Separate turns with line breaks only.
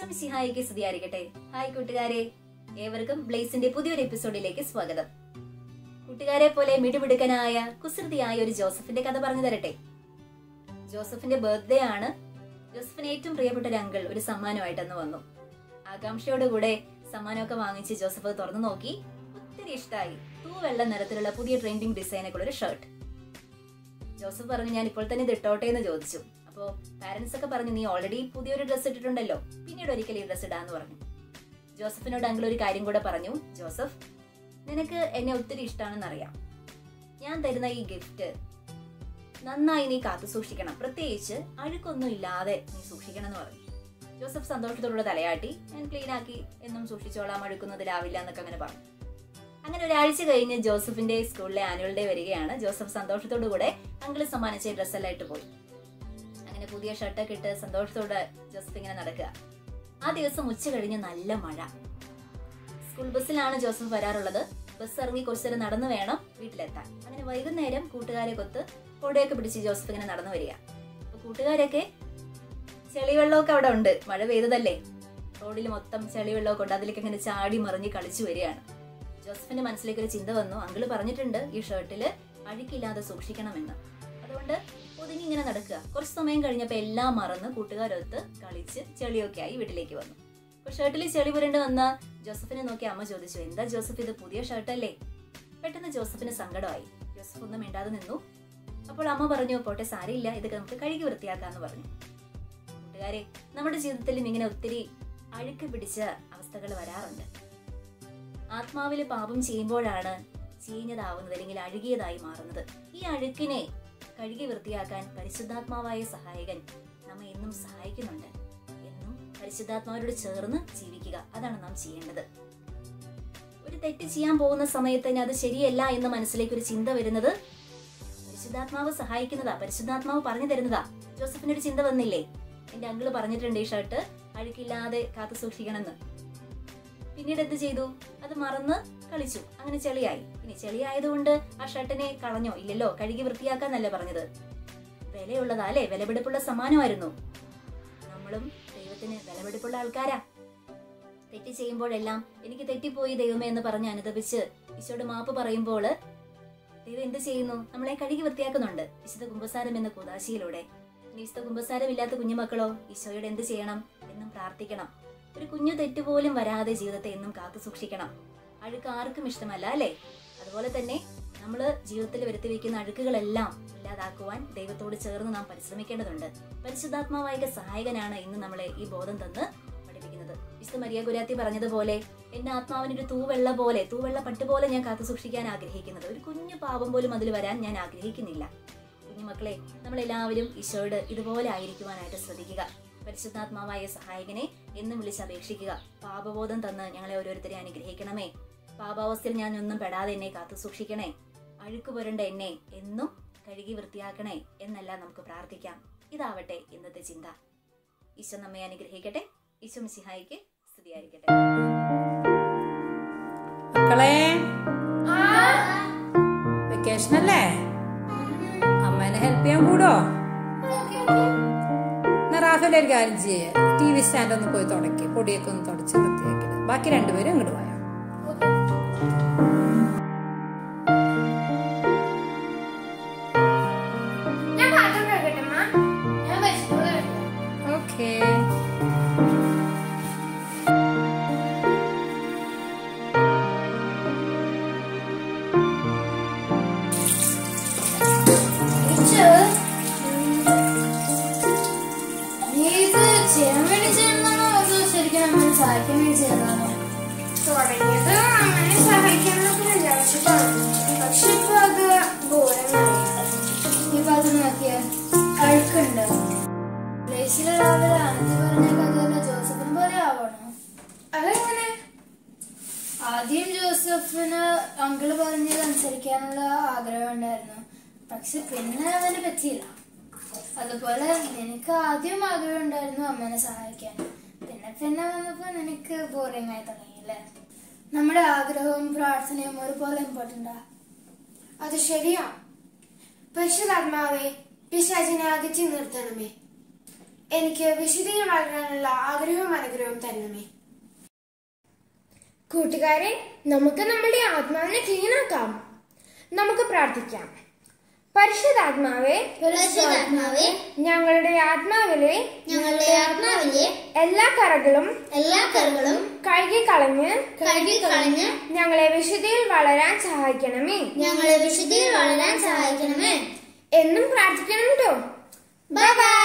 മിശിഹായിക്ക് സ്തുതിയായിരിക്കട്ടെ ഹായ് കൂട്ടുകാരെ ഏവർക്കും ബ്ലേസിന്റെ പുതിയൊരു എപ്പിസോഡിലേക്ക് സ്വാഗതം കൂട്ടുകാരെ പോലെ മിടുമിടുക്കനായ കുസൃതിയായ ഒരു ജോസഫിന്റെ കഥ പറഞ്ഞു തരട്ടെ ജോസഫിന്റെ ബർത്ത്ഡേ ആണ് ജോസഫിന് ഏറ്റവും പ്രിയപ്പെട്ട ഒരു അങ്കിൾ ഒരു സമ്മാനമായിട്ടെന്ന് വന്നു ആകാംക്ഷയോടുകൂടെ സമ്മാനമൊക്കെ വാങ്ങിച്ച് ജോസഫ് അത് തുറന്നു നോക്കി ഒത്തിരി ഇഷ്ടമായി തൂവെള്ള നിറത്തിലുള്ള പുതിയ ട്രെൻഡിങ് ഡിസൈനൊക്കെ ഒരു ഷർട്ട് ജോസഫ് പറഞ്ഞു ഞാൻ ഇപ്പോൾ തന്നെ ഇത് ഇട്ടോട്ടെ എന്ന് ചോദിച്ചു അപ്പോ പാരന്റ്സ് ഒക്കെ പറഞ്ഞു നീ ഓൾറെഡി പുതിയൊരു ഡ്രസ്സ് ഇട്ടിട്ടുണ്ടല്ലോ പിന്നീട് ഒരിക്കൽ ഈ ഡ്രസ്സ് ഇടാന്ന് പറഞ്ഞു ജോസഫിനോട് അങ്കിൾ ഒരു കാര്യം കൂടെ പറഞ്ഞു ജോസഫ് നിനക്ക് എന്നെ ഒത്തിരി ഇഷ്ടമാണെന്ന് അറിയാം ഞാൻ തരുന്ന ഈ ഗിഫ്റ്റ് നന്നായി നീ കാത്തു സൂക്ഷിക്കണം പ്രത്യേകിച്ച് അഴുക്കൊന്നും ഇല്ലാതെ നീ സൂക്ഷിക്കണം എന്ന് പറഞ്ഞു ജോസഫ് സന്തോഷത്തോടുള്ള തലയാട്ടി ഞാൻ ക്ലീൻ ആക്കി എന്നും സൂക്ഷിച്ചോളാം അഴുക്കുന്നതിലാവില്ല എന്നൊക്കെ അങ്ങനെ പറഞ്ഞു അങ്ങനെ ഒരാഴ്ച കഴിഞ്ഞ് ജോസഫിന്റെ സ്കൂളിലെ ആനുവൽ ഡേ വരികയാണ് ജോസഫ് സന്തോഷത്തോടു കൂടെ അങ്കിള് സമ്മാനിച്ച ഡ്രസ്സ് എല്ലാം ഇട്ട് പോയി അങ്ങനെ പുതിയ ഷർട്ടൊക്കെ ഇട്ട് സന്തോഷത്തോടെ ജോസഫ് ഇങ്ങനെ നടക്കുക ആ ദിവസം ഉച്ച കഴിഞ്ഞ് നല്ല മഴ സ്കൂൾ ബസ്സിലാണ് ജോസഫ് വരാറുള്ളത് ബസ് ഇറങ്ങി കുറച്ചു നേരം നടന്നു വേണം വീട്ടിലെത്താൻ അങ്ങനെ വൈകുന്നേരം കൂട്ടുകാരെ കൊത്ത് കൊടയൊക്കെ പിടിച്ച് ജോസഫ് ഇങ്ങനെ നടന്നു വരിക അപ്പൊ കൂട്ടുകാരൊക്കെ ചെളിവെള്ളമൊക്കെ അവിടെ ഉണ്ട് മഴ പെയ്തതല്ലേ റോഡിൽ മൊത്തം ചെളിവെള്ളമൊക്കെ ഉണ്ട് അതിലേക്ക് ഇങ്ങനെ ചാടി മറിഞ്ഞ് കളിച്ചു വരികയാണ് ജോസഫിന്റെ മനസ്സിലേക്ക് ഒരു ചിന്ത വന്നു അങ്കിള് പറഞ്ഞിട്ടുണ്ട് ഈ ഷർട്ടില് അഴുക്കില്ലാതെ സൂക്ഷിക്കണമെന്ന് അതുകൊണ്ട് ഒതുങ്ങി ഇങ്ങനെ നടക്കുക കുറച്ച് സമയം കഴിഞ്ഞപ്പോൾ എല്ലാം മറന്ന് കൂട്ടുകാരൊത്ത് കളിച്ച് ചെളിയൊക്കെ ആയി വീട്ടിലേക്ക് വന്നു അപ്പൊ ഷർട്ടിൽ ചെളി പുരണ്ട് വന്ന ജോസഫിനെ നോക്കി അമ്മ ചോദിച്ചു എന്താ ജോസഫ് ഇത് പുതിയ ഷർട്ടല്ലേ പെട്ടെന്ന് ജോസഫിന് സങ്കടമായി ജോസഫ് ഒന്നും മിണ്ടാതെ നിന്നു അപ്പോൾ അമ്മ പറഞ്ഞു പോട്ടെ സാരയില്ല ഇതൊക്കെ നമുക്ക് കഴുകി വൃത്തിയാക്കാന്ന് പറഞ്ഞു കൂട്ടുകാരെ നമ്മുടെ ജീവിതത്തിലും ഇങ്ങനെ ഒത്തിരി അഴുക്ക് പിടിച്ച അവസ്ഥകൾ വരാറുണ്ട് ആത്മാവിൽ പാപം ചെയ്യുമ്പോഴാണ് ചീഞ്ഞതാവുന്നത് അല്ലെങ്കിൽ അഴുകിയതായി മാറുന്നത് ഈ അഴുക്കിനെ കഴുകി വൃത്തിയാക്കാൻ പരിശുദ്ധാത്മാവായ സഹായകൻ നമ്മെ എന്നും സഹായിക്കുന്നുണ്ട് എന്നും പരിശുദ്ധാത്മാവരോട് ചേർന്ന് ജീവിക്കുക അതാണ് നാം ചെയ്യേണ്ടത് ഒരു തെറ്റ് ചെയ്യാൻ പോകുന്ന സമയത്ത് തന്നെ അത് ശരിയല്ല എന്ന് മനസ്സിലേക്ക് ഒരു ചിന്ത വരുന്നത് പരിശുദ്ധാത്മാവ് സഹായിക്കുന്നതാ പരിശുദ്ധാത്മാവ് പറഞ്ഞു തരുന്നതാ ജോസഫിനൊരു ചിന്ത വന്നില്ലേ എന്റെ അങ്കിള് പറഞ്ഞിട്ടുണ്ട് ഈ ഷർട്ട് അഴുക്കില്ലാതെ കാത്തു സൂക്ഷിക്കണമെന്ന് പിന്നീട് എന്ത് ചെയ്തു അത് മറന്ന് കളിച്ചു അങ്ങനെ ചെളിയായി ഇനി ചെളിയായതുകൊണ്ട് ആ ഷർട്ടിനെ കളഞ്ഞോ ഇല്ലല്ലോ കഴുകി വൃത്തിയാക്കാന്നല്ലേ പറഞ്ഞത് വിലയുള്ളതാ അല്ലേ വിലപിടിപ്പുള്ള സമ്മാനമായിരുന്നു നമ്മളും ദൈവത്തിന് വിലപിടിപ്പുള്ള ആൾക്കാരാ തെറ്റ് ചെയ്യുമ്പോഴെല്ലാം എനിക്ക് തെറ്റിപ്പോയി ദൈവമേ എന്ന് പറഞ്ഞ് അനുദപിച്ച് ഈശോട് മാപ്പ് പറയുമ്പോൾ ദൈവം എന്ത് ചെയ്യുന്നു നമ്മളെ കഴുകി വൃത്തിയാക്കുന്നുണ്ട് വിശുദ്ധ കുംഭസാരം എന്ന കുതാശിയിലൂടെ ഇനി വിശുദ്ധ കുംഭസാരം ഇല്ലാത്ത കുഞ്ഞുമക്കളോ ഈശോയോട് എന്ത് ചെയ്യണം എന്നും പ്രാർത്ഥിക്കണം ഒരു കുഞ്ഞു തെറ്റുപോലും വരാതെ ജീവിതത്തെ എന്നും കാത്തു സൂക്ഷിക്കണം അഴുക്ക് ആർക്കും ഇഷ്ടമല്ല അല്ലേ അതുപോലെ തന്നെ നമ്മൾ ജീവിതത്തിൽ വരുത്തി വയ്ക്കുന്ന അഴുക്കുകളെല്ലാം ഇല്ലാതാക്കുവാൻ ദൈവത്തോട് ചേർന്ന് നാം പരിശ്രമിക്കേണ്ടതുണ്ട് പരിശുദ്ധാത്മാവായിക സഹായകനാണ് ഇന്ന് നമ്മളെ ഈ ബോധം തന്ന് പഠിപ്പിക്കുന്നത് വിശുദ്ധ മരിയ ഗുരാത്തി പറഞ്ഞതുപോലെ എന്റെ ആത്മാവിനൊരു തൂവെള്ള പോലെ തൂവെള്ള പട്ട് പോലെ ഞാൻ കാത്തു സൂക്ഷിക്കാൻ ആഗ്രഹിക്കുന്നത് ഒരു കുഞ്ഞു പാപം പോലും അതിൽ വരാൻ ഞാൻ ആഗ്രഹിക്കുന്നില്ല കുഞ്ഞുമക്കളെ നമ്മളെല്ലാവരും ഈശോയോട് ഇതുപോലെ ആയിരിക്കുവാനായിട്ട് ശ്രദ്ധിക്കുക പരിശുദ്ധാത്മാവായ സഹായകനെ എന്നും വിളിച്ചപേക്ഷിക്കുക പാപബോധം തന്ന് ഞങ്ങളെ ഓരോരുത്തരെ അനുഗ്രഹിക്കണമേ പാപാവസ്ഥയിൽ ഞാൻ ഒന്നും പെടാതെ എന്നെ കാത്തു സൂക്ഷിക്കണേ അഴുക്ക് പുരണ്ട എന്നെ എന്നും കഴുകി വൃത്തിയാക്കണേ എന്നെല്ലാം നമുക്ക് പ്രാർത്ഥിക്കാം ഇതാവട്ടെ ഇന്നത്തെ ചിന്ത ഈശോ നമ്മെ അനുഗ്രഹിക്കട്ടെ ഈശോ മിശിഹായിക്ക് സ്തുതിയായിരിക്കട്ടെ
മക്കളെ വെക്കേഷൻ അല്ലേ അമ്മേനെ ഹെൽപ്പ് ചെയ്യാൻ കൂടോ എന്നാ റാഫേൽ ഒരു കാര്യം ചെയ്യേ ടി വി സ്റ്റാൻഡ് ഒന്ന് പോയി തുടക്കി പൊടിയൊക്കെ ഒന്ന് തുടച്ച് വൃത്തിയാക്കിയത് ബാക്കി രണ്ടുപേരും ഇങ്ങോട്ട് പോയാ
ഞാൻ പാത്രം കഴുകട്ടെ അമ്മ ഞാൻ വിശപ്പ് കഴിഞ്ഞു
ഓക്കേ
നീ ഇത് ചെയ്യാൻ വേണ്ടി ചെയ്യുന്നതാണോ അതോ ശരിക്കും അമ്മയെ സഹായിക്കാൻ വേണ്ടി ചെയ്യുന്നതാണോ തുടങ്ങിയത് അമ്മയെ സഹായിക്കാനൊക്കെ വിചാരിച്ചിട്ടാണ് പക്ഷെ ഇപ്പൊ അത് ബോറമായി ഇപ്പൊ അത് നോക്കിയ അഴുക്കുണ്ട് പ്ലേസിലെ രാവിലെ ആനന്ദി പറഞ്ഞ കഥയിലെ ജോസഫിനെ പോലെ ആവണോ അതെങ്ങനെ ആദ്യം ജോസഫിന് അങ്കിള് പറഞ്ഞത് അനുസരിക്കാനുള്ള ആഗ്രഹം ഉണ്ടായിരുന്നു പക്ഷെ പിന്നെ അവന് പറ്റിയില്ല അതുപോലെ നിനക്ക് ആദ്യം ആഗ്രഹം ഉണ്ടായിരുന്നു അമ്മനെ സഹായിക്കാൻ പിന്നെ പിന്നെ വന്നപ്പോ നിനക്ക് ബോറിംഗ് ആയി തുടങ്ങിയില്ലേ നമ്മുടെ ആഗ്രഹവും പ്രാർത്ഥനയും ഒരുപോലെ ഇമ്പോർട്ടൻ്റാ
അത് ശരിയാ പരിശുദ്ധാത്മാവെ പിശാചിനെ അകറ്റി നിർത്തണമേ
എനിക്ക് വിശുദ്ധിയിൽ വളരാനുള്ള ആഗ്രഹവും അനുഗ്രഹവും തരണമേ കൂട്ടുകാരെ നമുക്ക് നമ്മുടെ ആത്മാവിനെ ക്ലീൻ ആക്കാം നമുക്ക് പ്രാർത്ഥിക്കാം പരിശുദ്ധാത്മാവേ
പരിശുദ്ധാത്മാവേ
ഞങ്ങളുടെ ആത്മാവിലെ
ഞങ്ങളുടെ ആത്മാവിലെ
എല്ലാ കറകളും
എല്ലാ കറുകളും
കഴുകിക്കളഞ്ഞ്
കഴുകിക്കളഞ്ഞ്
ഞങ്ങളെ വിശുദ്ധിയിൽ വളരാൻ സഹായിക്കണമേ
ഞങ്ങളെ വിശുദ്ധിയിൽ വളരാൻ സഹായിക്കണമേ
എന്നും പ്രാർത്ഥിക്കണം കേട്ടോ
ബൈ ബൈ